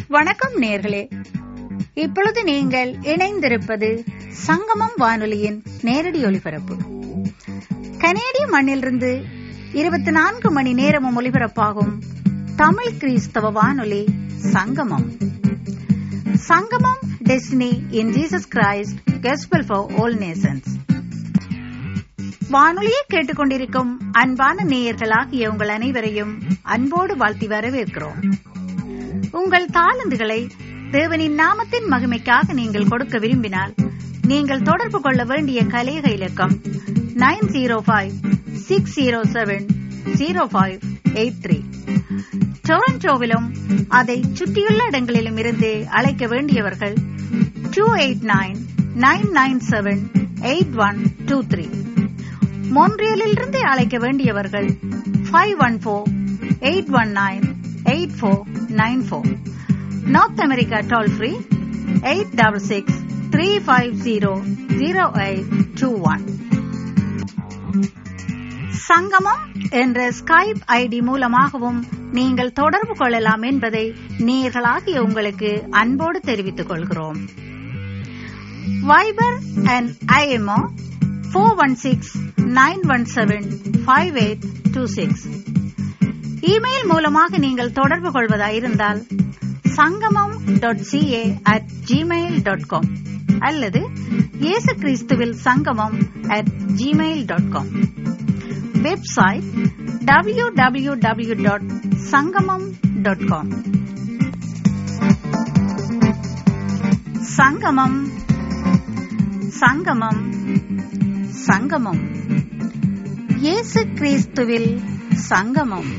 வணக்கம் நேர்களே இப்பொழுது நீங்கள் இணைந்திருப்பது சங்கமம் வானொலியின் நேரடி ஒலிபரப்பு கனேடிய மண்ணிலிருந்து இருபத்தி நான்கு மணி நேரமும் ஒலிபரப்பாகும் தமிழ் கிறிஸ்தவ வானொலி சங்கமம் சங்கமம் destiny in Jesus Christ gospel for all nations வானொலியை கேட்டுக்கொண்டிருக்கும் அன்பான நேயர்களாகிய உங்கள் அனைவரையும் அன்போடு வாழ்த்தி வரவேற்கிறோம் உங்கள் தாளந்துகளை தேவனின் நாமத்தின் மகிமைக்காக நீங்கள் கொடுக்க விரும்பினால் நீங்கள் தொடர்பு கொள்ள வேண்டிய கலேக இலக்கம் nine zero five six zero seven zero five eight three டொரண்டோவிலும் அதை சுற்றியுள்ள இடங்களிலும் இருந்து அழைக்க வேண்டியவர்கள் two eight nine nine nine seven eight one two three மோன்ட்ரியலிலிருந்து அழைக்க வேண்டியவர்கள் five one four eight one nine eight four nine four north America toll free eight double six three five zero zero eight two one Sangamam என்ற Skype ID மூலமாகவும் நீங்கள் தொடர்பு கொள்ளலாம் என்பதை நேர்களாகிய உங்களுக்கு அன்போடு தெரிவித்துக் கொள்கிறோம் Viber and IMO four one six nine one seven five eight two six email மூலமாக நீங்கள் தொடர்பு கொள்வதாயிருந்தால் Sangamam dot CA at Gmail dot com அல்லது இயேசு கிறிஸ்துவில் Sangamam at Gmail dot com website W W W dot Sangamam dot com Sangamam Sangamam சங்கமம் இயேசு கிறிஸ்துவில் சங்கமம்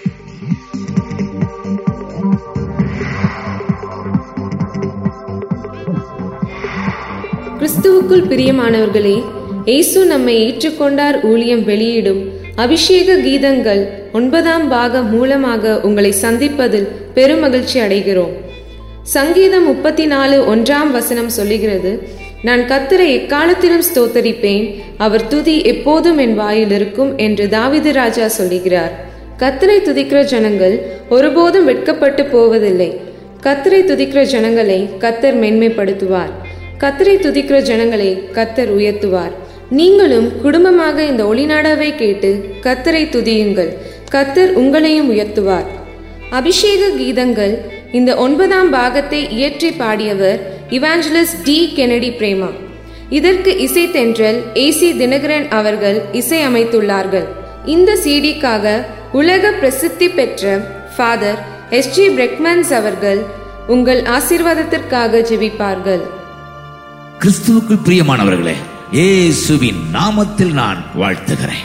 கிறிஸ்துவுக்குள் பிரியமானவர்களே இயேசு நம்மை ஏற்றுக்கொண்டார் ஊழியம் வெளியிடும் அபிஷேக கீதங்கள் ஒன்பதாம் பாகம் மூலமாக உங்களை சந்திப்பதில் பெருமகிழ்ச்சி அடைகிறோம் சங்கீதம் முப்பத்தி நாலு ஒன்றாம் வசனம் சொல்லுகிறது நான் கத்தரை எக்காலத்திலும் ஸ்தோத்தரிப்பேன் அவர் துதி எப்போதும் என் வாயில் இருக்கும் என்று தாவிது ராஜா சொல்லுகிறார் கத்தரை துதிக்கிற ஜனங்கள் ஒருபோதும் வெட்கப்பட்டு போவதில்லை கத்தரை துதிக்கிற ஜனங்களை கத்தர் மென்மைப்படுத்துவார் கத்தரை துதிக்கிற ஜனங்களை கத்தர் உயர்த்துவார் நீங்களும் குடும்பமாக இந்த ஒளிநாடாவை கேட்டு கத்தரை துதியுங்கள் கத்தர் உங்களையும் உயர்த்துவார் அபிஷேக கீதங்கள் இந்த ஒன்பதாம் பாகத்தை இயற்றி பாடியவர் இவாஞ்சலிஸ்ட் டி கெனடி பிரேமா இதற்கு இசை தென்றல் ஏசி தினகரன் அவர்கள் இசை அமைத்துள்ளார்கள் இந்த சிடிக்காக உலக பிரசித்தி பெற்ற ஃபாதர் எஸ் ஜி பிரெக்மன்ஸ் அவர்கள் உங்கள் ஆசீர்வாதத்திற்காக ஜெபிப்பார்கள் கிறிஸ்துவுக்குள் பிரியமானவர்களே இயேசுவின் நாமத்தில் நான் வாழ்த்துகிறேன்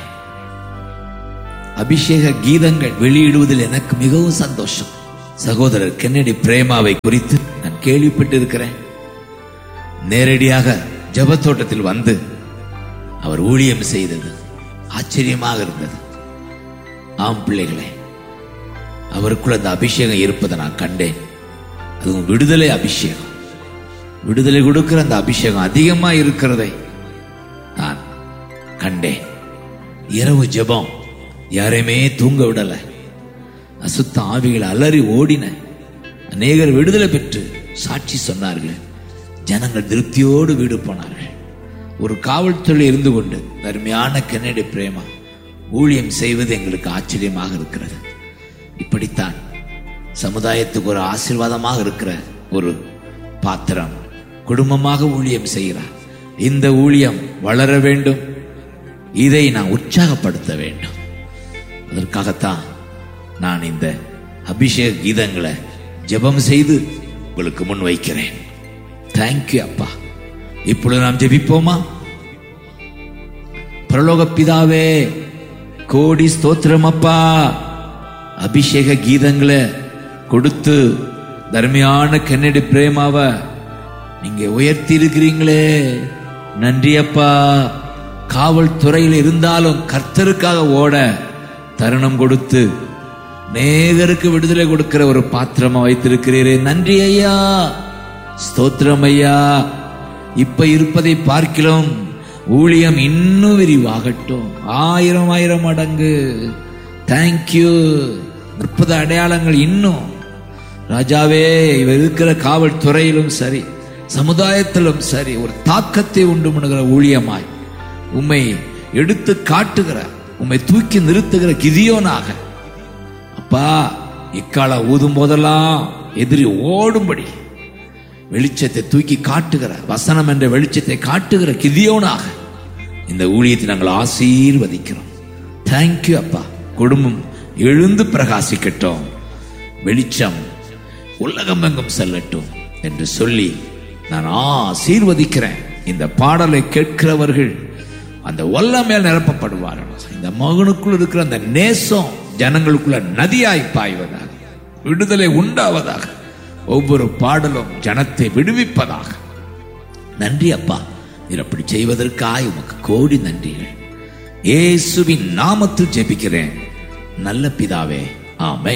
அபிஷேக கீதங்கள் வெளியிடுவதில் எனக்கு மிகவும் சந்தோஷம் சகோதரர் கென்னடி பிரேமாவை குறித்து நான் கேள்விப்பட்டிருக்கிறேன் நேரடியாக ஜபத்தோட்டத்தில் வந்து அவர் ஊழியம் செய்தது ஆச்சரியமாக இருந்தது ஆம் பிள்ளைகளே அவருக்குள்ள அந்த அபிஷேகம் இருப்பதை நான் கண்டேன் அதுவும் விடுதலை அபிஷேகம் விடுதலை கொடுக்கிற அந்த அபிஷேகம் அதிகமா இருக்கிறதை நான் கண்டேன் இரவு ஜெபம் யாரையுமே தூங்க விடல அசுத்த ஆவிகள் அலறி ஓடின அநேகர் விடுதலை பெற்று சாட்சி சொன்னார்கள் ஜனங்கள் திருப்தியோடு வீடு போனார்கள் ஒரு காவல்துறை இருந்து கொண்டு அருமையான கென்னடி பிரேமா ஊழியம் செய்வது எங்களுக்கு ஆச்சரியமாக இருக்கிறது இப்படித்தான் சமுதாயத்துக்கு ஒரு ஆசீர்வாதமாக இருக்கிற ஒரு பாத்திரம் குடும்பமாக ஊழியம் செய்கிறார் இந்த ஊழியம் வளர வேண்டும் இதை நான் உற்சாகப்படுத்த வேண்டும் அதற்காகத்தான் நான் இந்த அபிஷேக கீதங்களை ஜெபம் செய்து உங்களுக்கு முன் வைக்கிறேன் தேங்க்யூ அப்பா இப்பொழுது நாம் ஜெபிப்போமா பிரலோக பிதாவே கோடி ஸ்தோத்திரம் அப்பா அபிஷேக கீதங்களை கொடுத்து தர்மையான கன்னடி பிரேமாவை நீங்க உயர்த்தி இருக்கிறீங்களே நன்றி அப்பா காவல்துறையில் இருந்தாலும் கர்த்தருக்காக ஓட தருணம் கொடுத்து நேகருக்கு விடுதலை கொடுக்கிற ஒரு பாத்திரமா வைத்திருக்கிறீரே நன்றி ஐயா ஸ்தோத்திரம் ஐயா இப்ப இருப்பதை பார்க்கிறோம் ஊழியம் இன்னும் விரிவாகட்டும் ஆயிரம் ஆயிரம் மடங்கு தேங்க்யூ முப்பது அடையாளங்கள் இன்னும் ராஜாவே இவ இருக்கிற காவல்துறையிலும் சரி சமுதாயத்திலும் சரி ஒரு தாக்கத்தை உண்டு பண்ணுகிற ஊழியமாய் உம்மை எடுத்து காட்டுகிற உம்மை தூக்கி நிறுத்துகிற கிதியோனாக அப்பா இக்கால ஊதும் போதெல்லாம் எதிரி ஓடும்படி வெளிச்சத்தை தூக்கி காட்டுகிற வசனம் என்ற வெளிச்சத்தை காட்டுகிற கிதியோனாக இந்த ஊழியத்தை நாங்கள் ஆசீர்வதிக்கிறோம் தேங்க்யூ அப்பா குடும்பம் எழுந்து பிரகாசிக்கட்டும் வெளிச்சம் உலகம் எங்கும் செல்லட்டும் என்று சொல்லி நான் ஆசீர்வதிக்கிறேன் இந்த பாடலை கேட்கிறவர்கள் அந்த வல்லமையால் நிரப்பப்படுவார்கள் இந்த மகனுக்குள் இருக்கிற அந்த நேசம் ஜனங்களுக்குள்ள நதியாய் பாய்வதாக விடுதலை உண்டாவதாக ஒவ்வொரு பாடலும் ஜனத்தை விடுவிப்பதாக நன்றி அப்பா நீர் அப்படி செய்வதற்காக உமக்கு கோடி நன்றிகள் இயேசுவின் நாமத்தில் ஜெபிக்கிறேன் நல்ல பிதாவே ஆமென்